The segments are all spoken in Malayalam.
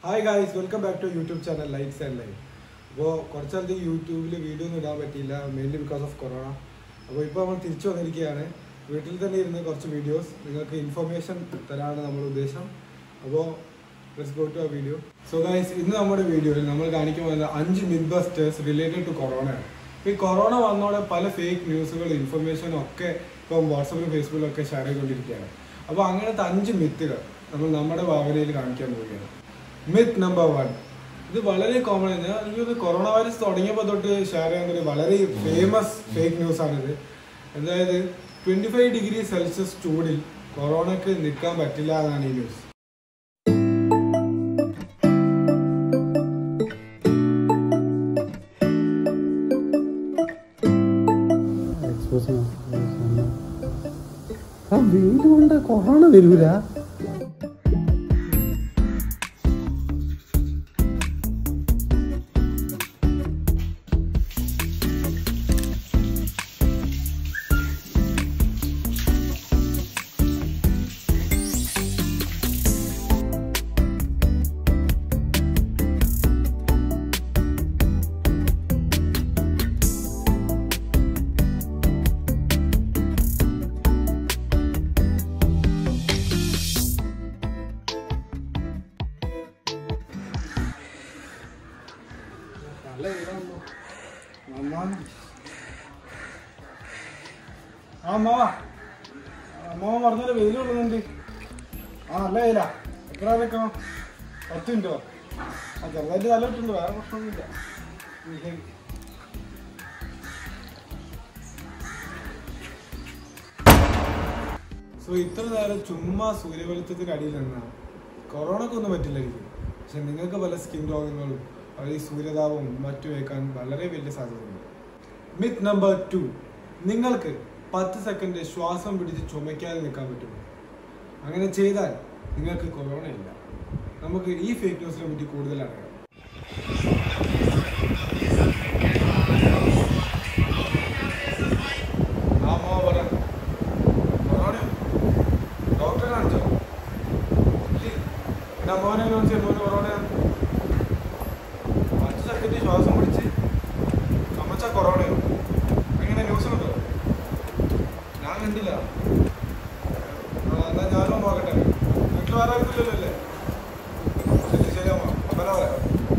Hi guys welcome back to YouTube channel lights and life അപ്പോൾ കുറച്ചാലത്ത് യൂട്യൂബിൽ വീഡിയോ ഒന്നും ഇടാൻ പറ്റിയില്ല മെയിൻലി ബിക്കോസ് ഓഫ് കൊറോണ അപ്പോൾ ഇപ്പോൾ നമ്മൾ തിരിച്ചു വന്നിരിക്കുകയാണ് വീട്ടിൽ തന്നെ ഇരുന്ന് കുറച്ച് വീഡിയോസ് നിങ്ങൾക്ക് ഇൻഫർമേഷൻ തരാനാണ് നമ്മുടെ ഉദ്ദേശം അപ്പോൾ ലെറ്റ്സ് ഗോ ടു ആ വീഡിയോ സോ ഗൈസ് ഇന്ന് നമ്മുടെ വീഡിയോയിൽ നമ്മൾ കാണിക്കാൻ പോകുന്നത് അഞ്ച് മിത്ത് ബസ്റ്റേഴ്സ് റിലേറ്റഡ് ടു കൊറോണയാണ് ഇപ്പോൾ ഈ കൊറോണ വന്നോടെ പല ഫേക്ക് ന്യൂസുകൾ ഇൻഫർമേഷനും ഒക്കെ ഇപ്പം വാട്സപ്പിലും ഫേസ്ബുക്കിലും ഒക്കെ ഷെയർ ചെയ്തുകൊണ്ടിരിക്കുകയാണ് അപ്പോൾ അങ്ങനത്തെ അഞ്ച് മിത്തുകൾ നമ്മൾ നമ്മുടെ ഭാവനയിൽ കാണിക്കാൻ പോവുകയാണ് മിത്ത് നമ്പർ വൺ ഇത് വളരെ കോമൺ ആണ് എനിക്ക് കൊറോണ വൈറസ് തുടങ്ങിയപ്പോൾ തൊട്ട് ഷെയർ ചെയ്യാൻ ഒരു വളരെ ഫേമസ് ഫേക്ക് ന്യൂസ് ആണിത് അതായത് ട്വന്റി ഫൈവ് ഡിഗ്രി സെൽഷ്യസ് ചൂടിൽ കൊറോണക്ക് നിൽക്കാൻ പറ്റില്ല എന്നാണ് ഈ ന്യൂസ് ആ വെയിൽ കൊണ്ട് കൊറോണ വരൂല നല്ല വെയിലാണല്ലോ. നന്നായി. ആ അമ്മാവാ അമ്മാവൻ പറഞ്ഞാല് വെയിൽ കൊള്ളുന്നുണ്ട് ആ നല്ല വെയിലാ എത്ര വെക്കണം പത്ത് മിനിറ്റോ ആ ചെറുതായിട്ട് തല ഇട്ടുണ്ട് വേറെ പ്രശ്നമൊന്നുമില്ല ഉം. സോ ഇത്ര നേരം ചുമ്മാ സൂര്യവെളിച്ചത്തിന് അടിയിൽ നിന്നാണ് കൊറോണക്കൊന്നും പറ്റില്ലായിരിക്കും പക്ഷെ നിങ്ങൾക്ക് പല സ്കിൻ രോഗങ്ങളും പല ഈ സൂര്യതാപവും മറ്റും ഏൽക്കാൻ വളരെ വലിയ സാധ്യതയുണ്ട് മിത്ത് നമ്പർ ടു നിങ്ങൾക്ക് പത്ത് സെക്കൻഡ് ശ്വാസം പിടിച്ച് ചുമയ്ക്കാതെ നിൽക്കാൻ പറ്റുമോ അങ്ങനെ ചെയ്താൽ നിങ്ങൾക്ക് കൊറോണ ഇല്ല നമുക്ക് ഈ ഫേക്ക് ന്യൂസിനെ പറ്റി കൂടുതൽ അറിയാം ആ അമ്മ പറ കൊറോണയോ ഡോക്ടറെ കാണിച്ചോ ഇല്ലേ? പിന്നെ മോനെ കാണിച്ചു മോന് കൊറോണയാണ് പത്ത് സെക്കൻഡ് ശ്വാസം പിടിച്ച് ചുമച്ച കൊറോണയോ അങ്ങനെ ന്യൂസ് ഉണ്ടോ ഞാൻ കണ്ടില്ല ആ, എന്നാ ഞാനും നോക്കട്ടെ വീട്ടിൽ വേറെ ആരുമില്ലല്ലോ അല്ലേ ശരി ശരി അമ്മ അമ്മനെ പറയാം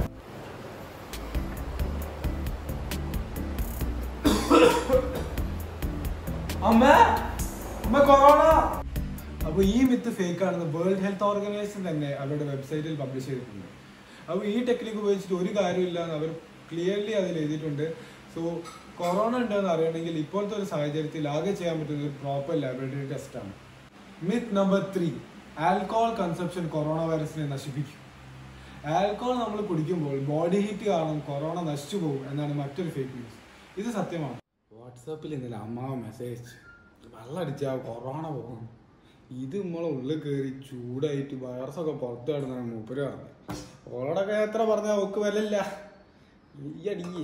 അമ്മ അമ്മ കൊറോണ അപ്പൊ ഈ മിത്ത് ഫേക്ക് ആണെന്ന് വേൾഡ് ഹെൽത്ത് ഓർഗനൈസേഷൻ തന്നെ അവരുടെ വെബ്സൈറ്റിൽ പബ്ലിഷ് ചെയ്തിട്ടുണ്ട് അപ്പോൾ ഈ ടെക്നിക്ക് ഉപയോഗിച്ചിട്ട് ഒരു കാര്യമില്ല എന്ന് അവർ ക്ലിയർലി അതിൽ എഴുതിയിട്ടുണ്ട് സോ കൊറോണ ഉണ്ടെന്ന് അറിയണമെങ്കിൽ ഇപ്പോഴത്തെ ഒരു സാഹചര്യത്തിൽ ആകെ ചെയ്യാൻ പറ്റുന്ന ഒരു പ്രോപ്പർ ലാബറട്ടറി ടെസ്റ്റ് ആണ് myth number three alcohol consumption corona വൈറസിനെ നശിപ്പിക്കും ആൽക്കഹോൾ നമ്മൾ കുടിക്കുമ്പോൾ ബോഡി ഹീറ്റ് കാരണം കൊറോണ നശിച്ചു പോകും എന്നാണ് മറ്റൊരു ഫേക്ക് ന്യൂസ് ഇത് സത്യമാണ് വാട്സാപ്പിൽ ഇന്നലെ അമ്മാവ മെസ്സേജ് വെള്ളം അടിച്ചാൽ കൊറോണ പോകും ഇത് നമ്മളെ ഉള്ളിൽ കയറി ചൂടായിട്ട് വൈറസൊക്കെ പുറത്ത് കിടന്നാണ് മൂപ്പര് പറഞ്ഞത് ഓളോടൊക്കെ എത്ര പറഞ്ഞാൽ ഒക്ക് വിലയില്ല ഈ അടിയേ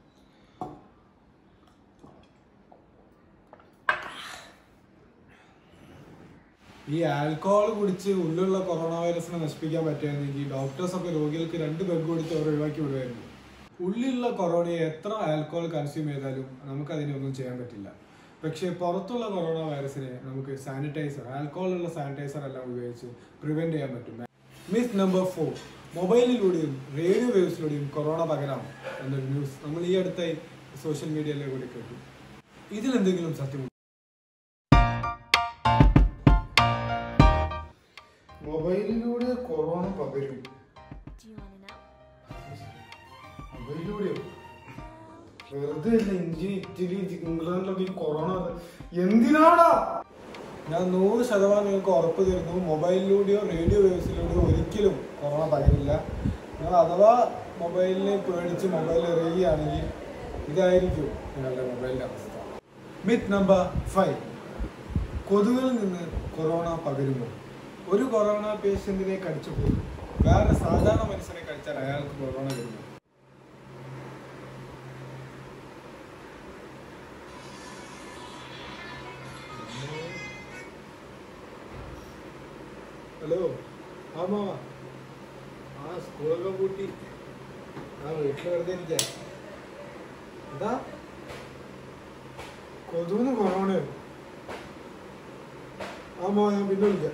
ഈ ആൽക്കഹോൾ കുടിച്ച് ഉള്ളിലുള്ള കൊറോണ വൈറസിനെ നശിപ്പിക്കാൻ പറ്റുമെങ്കിൽ ഡോക്ടേഴ്സ് ഒക്കെ രോഗികൾക്ക് രണ്ട് ബെഗ് കൊടുത്ത് അവർ ഒഴിവാക്കി വിടുമായിരുന്നു ഉള്ളിലുള്ള കൊറോണയെ എത്ര ആൽക്കഹോൾ കൺസ്യൂം ചെയ്താലും നമുക്ക് അതിനൊന്നും ചെയ്യാൻ പറ്റില്ല പക്ഷേ പുറത്തുള്ള കൊറോണ വൈറസിനെ നമുക്ക് സാനിറ്റൈസർ ആൽക്കഹോൾ ഉള്ള സാനിറ്റൈസർ എല്ലാം ഉപയോഗിച്ച് പ്രിവെന്റ് ചെയ്യാൻ പറ്റും മിസ് നമ്പർ ഫോർ മൊബൈലിലൂടെയും റേഡിയോ വേവ്സിലൂടെയും കൊറോണ പകരാം എന്നൊരു ന്യൂസ് നമ്മൾ ഈ അടുത്തായി സോഷ്യൽ മീഡിയയിലെ കൂടി കേട്ടു ഇതിലെന്തെങ്കിലും സത്യമുണ്ടോ മൊബൈലിലൂടെ കൊറോണ പകരും Do you want to know? മൊബൈലിലൂടെയോ വെറുതെ അല്ല ഇന്ത്യ ഇറ്റലി ഇംഗ്ലണ്ടിലൊക്കെ ഈ കൊറോണ എന്തിനാടാ ഞാൻ നൂറ് ശതമാനം നിങ്ങൾക്ക് ഉറപ്പ് തരുന്നു മൊബൈലിലൂടെയോ റേഡിയോ വേവ്സിലൂടെയോ ഒരിക്കലും കൊറോണ പകരില്ല നിങ്ങൾ അഥവാ മൊബൈലിനെ പേടിച്ച് മൊബൈൽ എറിയുകയാണെങ്കിൽ ഇതായിരിക്കും നിങ്ങളുടെ മൊബൈലിൻ്റെ അവസ്ഥ മിത്ത് നമ്പർ ഫൈവ് കൊതുകളിൽ നിന്ന് കൊറോണ പകരുമോ ഒരു കൊറോണ പേഷ്യന്റിനെ കടിച്ചപ്പോൾ വേറെ സാധാരണ മനുഷ്യനെ കഴിച്ചാൽ അയാൾക്ക് കൊറോണ വരുമോ ഹലോ ആമാ ആ സ്കൂളൊക്കെ പൂട്ടി ആ വീട്ടിൽ വെറുതെ ഇരിക്കാം എന്താ കൊതുന്ന് കൊറോണ ആ മോ ഞാൻ പിന്നെ വിളിക്കാം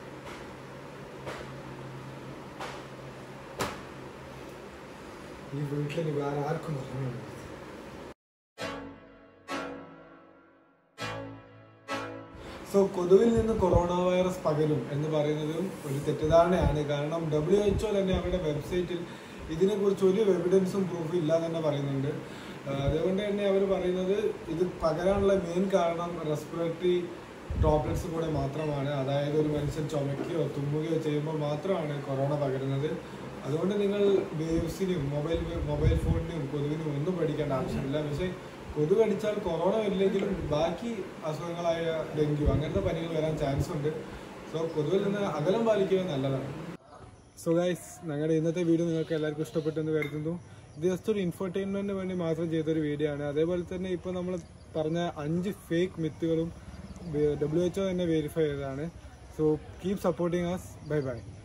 ഈ വീട്ടിൽ ഇനി വേറെ ആർക്കും കൊറോണ സോ കൊതുവിൽ നിന്ന് കൊറോണ വൈറസ് പകരും എന്ന് പറയുന്നതും ഒരു തെറ്റിദ്ധാരണയാണ് കാരണം ഡബ്ല്യു എച്ച്ഒ തന്നെ അവരുടെ വെബ്സൈറ്റിൽ ഇതിനെക്കുറിച്ച് ഒരു എവിഡൻസും പ്രൂഫും ഇല്ല തന്നെ പറയുന്നുണ്ട് ആ, അതുകൊണ്ട് തന്നെ അവർ പറയുന്നത് ഇത് പകരാനുള്ള മെയിൻ കാരണം റെസ്പിറേറ്ററി ഡ്രോപ്ലെറ്റ്സ് കൂടെ മാത്രമാണ് അതായത് ഒരു മനുഷ്യൻ ചുമക്കുകയോ തുമ്മുകയോ ചെയ്യുമ്പോൾ മാത്രമാണ് കൊറോണ പകരുന്നത് അതുകൊണ്ട് നിങ്ങൾ വേവ്സിനും മൊബൈൽ മൊബൈൽ ഫോണിനും കൊതുവിനും ഒന്നും പഠിക്കേണ്ട ആവശ്യമില്ല പക്ഷേ കൊതു കടിച്ചാൽ കൊറോണ വരില്ലെങ്കിലും ബാക്കി അസുഖങ്ങളായ ഡെങ്കു അങ്ങനത്തെ പനികൾ വരാൻ ചാൻസ് ഉണ്ട് സോ കൊതുവിൽ നിന്ന് അകലം പാലിക്കുക നല്ലതാണ് സോ ഗൈസ് ഞങ്ങളുടെ ഇന്നത്തെ വീഡിയോ നിങ്ങൾക്ക് എല്ലാവർക്കും ഇഷ്ടപ്പെട്ടെന്ന് കരുതുന്നു ഇത് ജസ്റ്റ് ഒരു ഇൻഫർടൈൻമെന്റിന് വേണ്ടി മാത്രം ചെയ്തൊരു വീഡിയോ ആണ് അതേപോലെ തന്നെ ഇപ്പോൾ നമ്മൾ പറഞ്ഞ അഞ്ച് ഫേക്ക് മിത്തുകളും ഡബ്ല്യു എച്ച്ഒ തന്നെ വെരിഫൈ ചെയ്തതാണ് so keep supporting us bye by